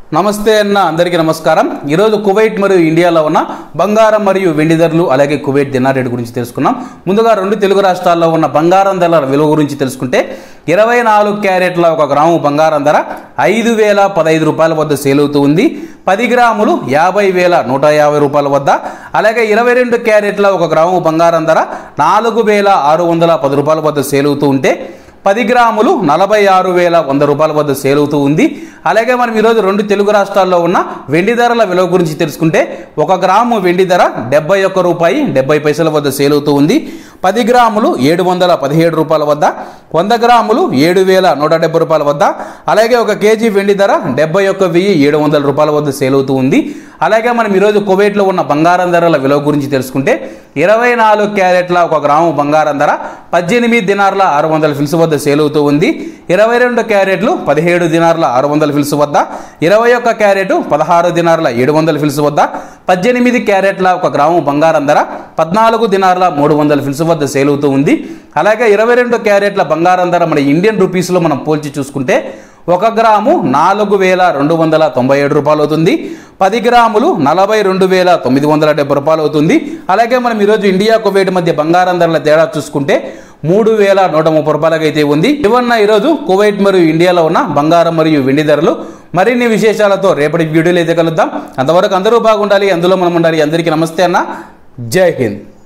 నమస్తే అన్న అందరికీ నమస్కారం ఈరోజు కువైట్ మరియు ఇండియాలో ఉన్న బంగారం మరియు వెండి ధరలు అలాగే కువైట్ దినార్ రేటు గురించి తెలుసుకున్నాం ముందుగా రెండు తెలుగు రాష్ట్రాల్లో ఉన్న బంగారం ధరల విలువ గురించి తెలుసుకుంటే ఇరవై నాలుగు క్యారెట్ల ఒక గ్రాము బంగారం ధర ఐదు వేల పదహైదు రూపాయల వద్ద సేల్ అవుతూ ఉంది పది గ్రాములు యాభై వేల నూట యాభై రూపాయల వద్ద అలాగే ఇరవై రెండు క్యారెట్ల ఒక గ్రాము బంగారం ధర నాలుగు వేల ఆరు వందల పది రూపాయల వద్ద సేల్ అవుతూ ఉంటే పది గ్రాములు నలభై ఆరు వేల వంద రూపాయల వద్ద సేల్ అవుతూ ఉంది అలాగే మనం ఈరోజు రెండు తెలుగు రాష్ట్రాల్లో ఉన్న వెండి ధరల విలువ గురించి తెలుసుకుంటే ఒక గ్రాము వెండి ధర డెబ్బై ఒక్క రూపాయి డెబ్బై పైసల వద్ద సేల్ అవుతూ ఉంది పది గ్రాములు ఏడు వందల పదిహేడు రూపాయల వద్ద వంద గ్రాములు ఏడు వేల నూట డెబ్బై రూపాయల వద్ద అలాగే ఒక కేజీ వెండి ధర డెబ్బై ఒక్క వెయ్యి ఏడు వందల రూపాయల వద్ద సేల్ అవుతూ ఉంది అలాగే మనం ఈరోజు కువైట్లో ఉన్న బంగారం ధరల విలువ గురించి తెలుసుకుంటే ఇరవై నాలుగు క్యారెట్ల ఒక గ్రాము బంగారం ధర పద్దెనిమిది దినార్ల ఆరు వందల ఫిల్స్ వద్ద సేల్ అవుతూ ఉంది ఇరవై రెండు క్యారెట్లు పదిహేడు దినార్ల ఆరు వందల ఫిల్స్ వద్ద ఇరవై ఒక్క క్యారెట్ పదహారు దినార్ల ఏడు వందల ఫిల్స్ వద్ద పద్దెనిమిది క్యారెట్ల ఒక గ్రాము బంగారం ధర పద్నాలుగు దినార్ల మూడు వందల ఫిల్స్ వద్ద సేల్ అవుతూ ఉంది అలాగే ఇరవై రెండు క్యారెట్ల బంగారం ధర మన ఇండియన్ రూపీస్లో మనం పోల్చి చూసుకుంటే ఒక గ్రాము నాలుగు వేల రెండు వందల తొంభై ఏడు రూపాయలు అవుతుంది పది గ్రాములు నలభై రెండు వేల తొమ్మిది వందల డెబ్బై రూపాయలు అవుతుంది అలాగే మనం ఈరోజు ఇండియా కువైట్ మధ్య బంగారం ధరల తేడా చూసుకుంటే మూడు వేల నూట ముప్పై రూపాయలకి అయితే ఉంది ఇవన్న ఈరోజు కువైట్ మరియు ఇండియాలో ఉన్న బంగారం మరియు వెండి ధరలు మరిన్ని విశేషాలతో రేపటి వీడియోలో అయితే కలుద్దాం అంతవరకు అందరూ బాగుండాలి అందులో మనం ఉండాలి అందరికీ నమస్తే అన్న జై హింద్